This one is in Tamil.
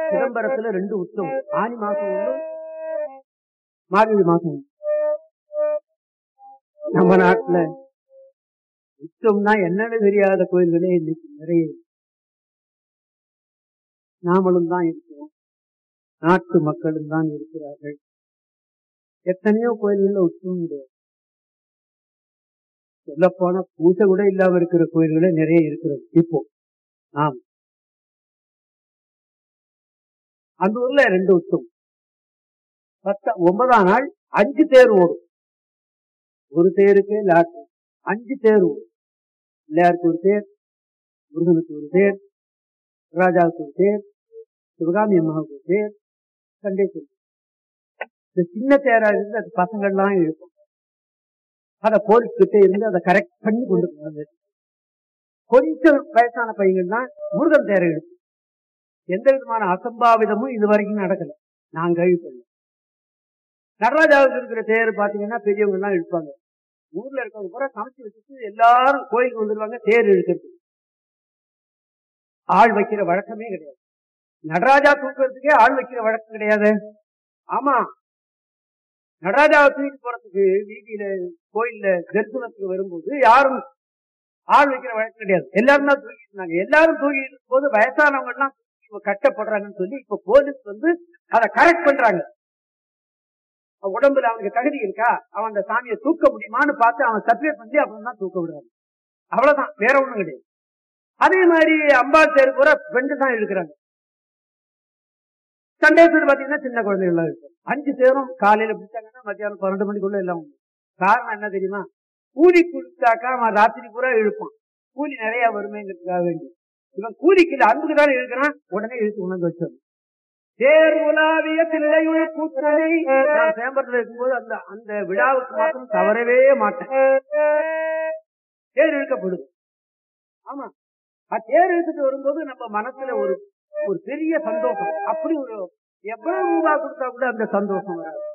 சிதம்பரத்துல ரெண்டு உத்தம் ஆனி மாசம் உண்டு மார்கழி மாசம் உண்டு நம்ம நாட்டுல உச்சம்னா என்னன்னு தெரியாத கோயில்களே இன்னைக்கு நிறைய இருக்கு. நாமளும் தான் இருக்கிறோம் நாட்டு மக்களும் தான் இருக்கிறார்கள் எத்தனையோ கோயில்கள்ல உச்சம் கிடையாது சொல்ல போனா பூஜை கூட இல்லாம இருக்கிற கோயில்களே நிறைய இருக்கிறது இப்போ ஆம் அந்த ஊர்ல ரெண்டு உச்சம் பத்த ஒன்பதாம் நாள் அஞ்சு தேர் ஓடும் ஒரு தேருக்கு லாட்டு அஞ்சு தேர் ஓடும் பிள்ளையாருக்கு ஒரு தேர் முருகனுக்கு ஒரு தேர் ராஜாவுக்கு ஒரு தேர் சிவகாமி அம்மாவுக்கு ஒரு தேர் கண்டேஸ்வரி இந்த சின்ன தேரா இருந்து அது பசங்கள்லாம் இழுக்கும் அதை போலீஸ்கிட்ட இருந்து அதை கரெக்ட் பண்ணி கொண்டு போகிறது கொஞ்சம் வயசான பையங்கள் தான் முருகன் தேரை இழுக்கும் எந்த விதமான அசம்பாவிதமும் இது வரைக்கும் நடக்கல நான் கேள்விப்படல நடராஜாவுக்கு இருக்கிற தேர் பாத்தீங்கன்னா பெரியவங்க எல்லாம் இழுப்பாங்க ஊர்ல இருக்கவங்க பூரா சமைச்சு வச்சுட்டு எல்லாரும் கோயிலுக்கு வந்துருவாங்க தேர் இழுக்கிறது ஆள் வைக்கிற வழக்கமே கிடையாது நடராஜா தூக்குறதுக்கே ஆள் வைக்கிற வழக்கம் கிடையாது ஆமா நடராஜாவை தூக்கிட்டு போறதுக்கு வீதியில கோயில்ல தரிசனத்துக்கு வரும்போது யாரும் ஆள் வைக்கிற வழக்கம் கிடையாது எல்லாரும் தான் தூக்கிட்டு இருந்தாங்க எல்லாரும் தூக்கிட்டு இருக்கும்போது வயசானவங்க எல்லாம் இப்ப கட்டப்படுறாங்கன்னு சொல்லி இப்ப போலீஸ் வந்து அதை கரெக்ட் பண்றாங்க அவன் உடம்புல அவனுக்கு தகுதி இருக்கா அவன் அந்த சாமியை தூக்க முடியுமான்னு பார்த்து அவன் சர்டிஃபிகேட் பண்ணி அப்புறம் தான் தூக்க விடுறாங்க அவ்வளவுதான் வேற ஒண்ணும் கிடையாது அதே மாதிரி அம்பாள் தேர் கூட பெண்டு தான் இருக்கிறாங்க சண்டேஸ்வரர் பாத்தீங்கன்னா சின்ன குழந்தைகள் எல்லாம் இருக்கு அஞ்சு தேரும் காலையில பிடிச்சாங்கன்னா மத்தியானம் பன்னெண்டு மணிக்குள்ள எல்லாம் உண்டு காரணம் என்ன தெரியுமா கூலி கொடுத்தாக்கா அவன் ராத்திரி பூரா இழுப்பான் கூலி நிறைய வருமேங்கிறதுக்காக வேண்டி இவன் கூலிக்கு இல்ல அன்புக்கு தானே இழுக்கிறான் உடனே இழுத்து உணர்ந்து வச்சிடணும் தேர் உலாவிய தில்லையுள் கூத்தனை நான் சேம்பரத்துல இருக்கும்போது அந்த அந்த விழாவுக்கு மாத்திரம் தவறவே மாட்டேன் தேர் இழுக்கப்படுது ஆமா அது தேர் இழுத்துட்டு வரும்போது நம்ம மனசுல ஒரு ஒரு பெரிய சந்தோஷம் அப்படி ஒரு எவ்வளவு ரூபாய் கொடுத்தா கூட அந்த சந்தோஷம் வராது